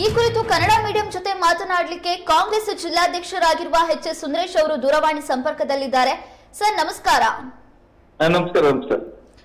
ಈ ಕುರಿತು ಕನ್ನಡ ಮೀಡಿಯಂ ಜೊತೆ ಮಾತನಾಡಲಿಕ್ಕೆ ಕಾಂಗ್ರೆಸ್ ಜಿಲ್ಲಾಧ್ಯಕ್ಷರಾಗಿರುವ ಎಚ್ ಎಸ್ ಸುಂದರೇಶ್ ಅವರು ದೂರವಾಣಿ ಸಂಪರ್ಕದಲ್ಲಿದ್ದಾರೆ ಸರ್ ನಮಸ್ಕಾರ ಆ, ನಮಸ್ಕಾರ ನಮಸ್ಕಾರ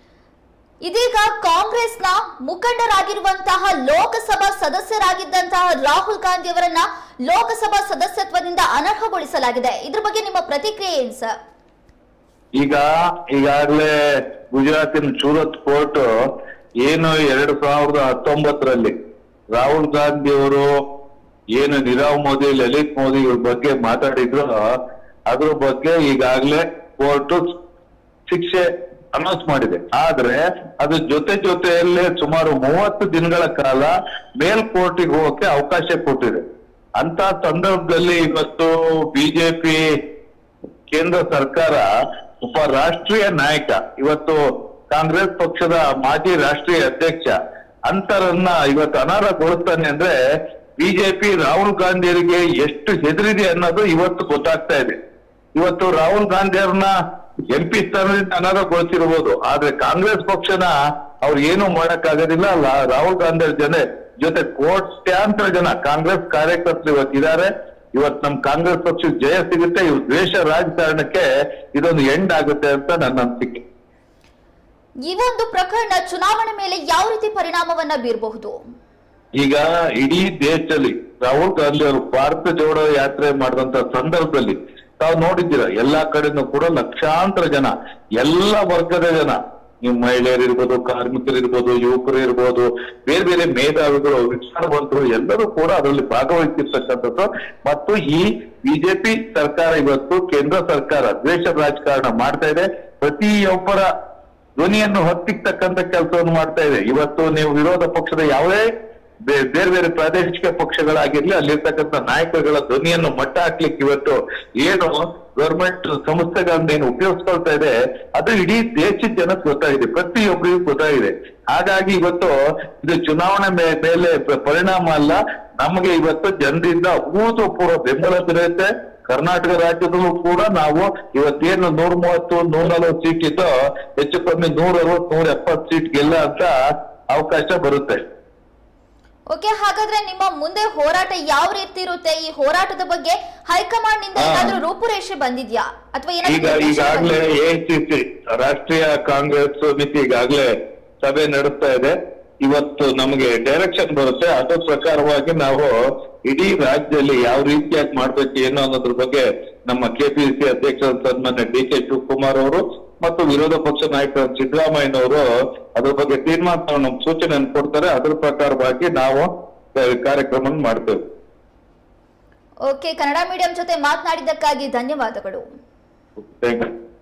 ಇದೀಗ ಕಾಂಗ್ರೆಸ್ನ ಮುಖಂಡರಾಗಿರುವಂತಹ ಲೋಕಸಭಾ ಸದಸ್ಯರಾಗಿದ್ದಂತಹ ರಾಹುಲ್ ಗಾಂಧಿ ಅವರನ್ನ ಲೋಕಸಭಾ ಸದಸ್ಯತ್ವದಿಂದ ಅನರ್ಹಗೊಳಿಸಲಾಗಿದೆ ಇದ್ರ ಬಗ್ಗೆ ನಿಮ್ಮ ಪ್ರತಿಕ್ರಿಯೆ ಏನು ಸರ್ ಈಗ ಈಗಾಗಲೇ ಗುಜರಾತಿನ ಸೂರತ್ ಕೋರ್ಟ್ ಏನು ಎರಡು ಸಾವಿರದ ಹತ್ತೊಂಬತ್ತರಲ್ಲಿ ರಾಹುಲ್ ಗಾಂಧಿ ಅವರು ಏನು ನೀರವ್ ಮೋದಿ ಲಲಿತ್ ಮೋದಿ ಇವ್ರ ಬಗ್ಗೆ ಮಾತಾಡಿದ್ರು ಅದ್ರ ಬಗ್ಗೆ ಈಗಾಗಲೇ ಕೋರ್ಟ್ ಶಿಕ್ಷೆ ಅನೌನ್ಸ್ ಮಾಡಿದೆ ಆದ್ರೆ ಅದ್ರ ಜೊತೆ ಜೊತೆಯಲ್ಲೇ ಸುಮಾರು ಮೂವತ್ತು ದಿನಗಳ ಕಾಲ ಮೇಲ್ಕೋರ್ಟಿಗೆ ಹೋಗಕ್ಕೆ ಅವಕಾಶ ಕೊಟ್ಟಿದೆ ಅಂತ ಸಂದರ್ಭದಲ್ಲಿ ಇವತ್ತು ಬಿಜೆಪಿ ಕೇಂದ್ರ ಸರ್ಕಾರ ಒಬ್ಬ ರಾಷ್ಟ್ರೀಯ ನಾಯಕ ಇವತ್ತು ಕಾಂಗ್ರೆಸ್ ಪಕ್ಷದ ಮಾಜಿ ರಾಷ್ಟ್ರೀಯ ಅಧ್ಯಕ್ಷ ಅಂತರನ್ನ ಇವತ್ತು ಅನರ್ಹಗೊಳಿಸ್ತಾನೆ ಅಂದ್ರೆ ಬಿಜೆಪಿ ರಾಹುಲ್ ಗಾಂಧಿಯವರಿಗೆ ಎಷ್ಟು ಹೆದರಿದೆ ಅನ್ನೋದು ಇವತ್ತು ಗೊತ್ತಾಗ್ತಾ ಇದೆ ಇವತ್ತು ರಾಹುಲ್ ಗಾಂಧಿ ಅವ್ರನ್ನ ಎಂ ಪಿ ಸ್ಥಾನದಿಂದ ಅನರ್ಹಗೊಳಿಸಿರ್ಬೋದು ಆದ್ರೆ ಕಾಂಗ್ರೆಸ್ ಪಕ್ಷನ ಅವ್ರು ಏನು ಮಾಡಕ್ಕಾಗೋದಿಲ್ಲ ಲಾ- ರಾಹುಲ್ ಗಾಂಧಿ ಅವ್ರ ಜನ ಜೊತೆ ಕೋಟ್ಯಾಂತರ ಜನ ಕಾಂಗ್ರೆಸ್ ಕಾರ್ಯಕರ್ತರು ಇವತ್ತಿದ್ದಾರೆ ಇವತ್ತು ನಮ್ ಕಾಂಗ್ರೆಸ್ ಪಕ್ಷಕ್ಕೆ ಜಯ ಸಿಗುತ್ತೆ ಇವ್ ದ್ವೇಷ ರಾಜಕಾರಣಕ್ಕೆ ಇದೊಂದು ಎಂಡ್ ಆಗುತ್ತೆ ಅಂತ ನನ್ನ ಅನಿಸಿಕೆ ಈ ಒಂದು ಪ್ರಕರಣ ಚುನಾವಣೆ ಮೇಲೆ ಯಾವ ರೀತಿ ಪರಿಣಾಮವನ್ನ ಬೀರಬಹುದು ಈಗ ಇಡೀ ದೇಶದಲ್ಲಿ ರಾಹುಲ್ ಗಾಂಧಿ ಅವರು ಭಾರತ ಜೋಡೋ ಯಾತ್ರೆ ಮಾಡಿದಂತ ಸಂದರ್ಭದಲ್ಲಿ ತಾವು ನೋಡಿದ್ದೀರ ಎಲ್ಲಾ ಕಡೆನೂ ಕೂಡ ಲಕ್ಷಾಂತರ ಜನ ಎಲ್ಲ ವರ್ಗದ ಜನ ನೀವು ಮಹಿಳೆಯರಿರ್ಬೋದು ಕಾರ್ಮಿಕರಿರ್ಬೋದು ಯುವಕರು ಇರ್ಬೋದು ಬೇರೆ ಬೇರೆ ಮೇಧಾವಿಗಳು ವಿಚಾರವಂತರು ಎಲ್ಲರೂ ಕೂಡ ಅದರಲ್ಲಿ ಭಾಗವಹಿಸಿರ್ತಕ್ಕಂಥದ್ದು ಮತ್ತು ಈ ಬಿಜೆಪಿ ಸರ್ಕಾರ ಇವತ್ತು ಕೇಂದ್ರ ಸರ್ಕಾರ ದ್ವೇಷ ರಾಜಕಾರಣ ಮಾಡ್ತಾ ಇದೆ ಪ್ರತಿಯೊಬ್ಬರ ಧ್ವನಿಯನ್ನು ಹೊತ್ತಿರ್ತಕ್ಕಂಥ ಕೆಲಸವನ್ನು ಮಾಡ್ತಾ ಇದೆ ಇವತ್ತು ನೀವು ವಿರೋಧ ಪಕ್ಷದ ಯಾವುದೇ ಬೇ- ಬೇರೆ ಬೇರೆ ಪ್ರಾದೇಶಿಕ ಪಕ್ಷಗಳಾಗಿರ್ಲಿ ಅಲ್ಲಿರ್ತಕ್ಕಂಥ ನಾಯಕರುಗಳ ಧ್ವನಿಯನ್ನು ಮಟ್ಟ ಹಾಕ್ಲಿಕ್ಕೆ ಇವತ್ತು ಏನು ಗವರ್ಮೆಂಟ್ ಸಂಸ್ಥೆಗಳನ್ನ ಏನು ಉಪಯೋಗಿಸ್ಕೊಳ್ತಾ ಇದೆ ಅದು ಇಡೀ ದೇಶದ ಜನಕ್ಕೆ ಗೊತ್ತಾಗಿದೆ ಪ್ರತಿಯೊಬ್ಬರಿಗೂ ಗೊತ್ತಾಗಿದೆ ಹಾಗಾಗಿ ಇವತ್ತು ಇದು ಚುನಾವಣೆ ಮೇ- ಮೇಲೆ ಪ- ಪರಿಣಾಮ ಅಲ್ಲ ನಮಗೆ ಇವತ್ತು ಜನರಿಂದ ಅಭೂತಪೂರ್ವ ಬೆಂಬಲ ದೊರೆಯುತ್ತೆ ಕರ್ನಾಟಕ ರಾಜ್ಯದಲ್ಲೂ ಕೂಡ ನಾವು ಇವತ್ತೇನು ನೂರ ಮೂವತ್ತು ನೂರ ನಲವತ್ತು ಸೀಟ್ ಇದ್ದೋ ಹೆಚ್ಚು ಕಮ್ಮಿ ನೂರ ಅರವತ್ತು ನೂರ ಎಪ್ಪತ್ತು ಸೀಟ್ ಗೆಲ್ಲ ಅಂತ ಅವಕಾಶ ಬರುತ್ತೆ ಓಕೆ ಹಾಗಾದ್ರೆ ನಿಮ್ಮ ಮುಂದೆ ಹೋರಾಟ ಯಾವ ರೀತಿ ಇರುತ್ತೆ ಈ ಹೋರಾಟದ ಬಗ್ಗೆ ಹೈಕಮಾಂಡ್ ನಿಂದ ಹಾ. ಏನಾದ್ರೂ ರೂಪುರೇಷೆ ಬಂದಿದ್ಯಾ ಅಥವಾ ಈಗ ಏನಾದ್ರೂ ನಿರ್ದೇಶನ ಈಗಾಗ್ಲೇ ಬಂದಿದ್ಯಾ? ಎಐಸಿಸಿ ರಾಷ್ಟ್ರೀಯ ಕಾಂಗ್ರೆಸ್ ಸಮಿತಿ ಈಗಾಗ್ಲೇ ಸಭೆ ನಡೆಸ್ತಾ ಇದೆ ಇವತ್ತು ನಮಗೆ ಡೈರೆಕ್ಷನ್ ಬರುತ್ತೆ ಅದ್ರ ಪ್ರಕಾರವಾಗಿ ನಾವು ಇಡೀ ರಾಜ್ಯದಲ್ಲಿ ಯಾವ ರೀತಿಯಾಗಿ ಮಾಡ್ಬೇಕು ಏನು ಅನ್ನೋದ್ರ ಬಗ್ಗೆ ನಮ್ಮ ಕೆಪಿಸಿಸಿ ಅಧ್ಯಕ್ಷ ಸನ್ಮಾನ್ಯ ಡಿ ಕೆ ಶಿವಕುಮಾರ್ ಅವರು ಮತ್ತು ವಿರೋಧ ಪಕ್ಷ ನಾಯಕ ಸಿದ್ದರಾಮಯ್ಯನವರು ಅದ್ರ ಬಗ್ಗೆ ತೀರ್ಮಾನ ನಮ್ಗೆ ಸೂಚನೆಯನ್ನು ಕೊಡ್ತಾರೆ ಅದ್ರ ಪ್ರಕಾರವಾಗಿ ನಾವು ಕಾರ್ಯಕ್ರಮ ಮಾಡ್ತೇವೆ ಓಕೆ ಕನ್ನಡ ಮೀಡಿಯಂ ಜೊತೆ ಮಾತನಾಡಿದ್ದಕ್ಕಾಗಿ ಧನ್ಯವಾದಗಳು ಥ್ಯಾಂಕ್ ಯು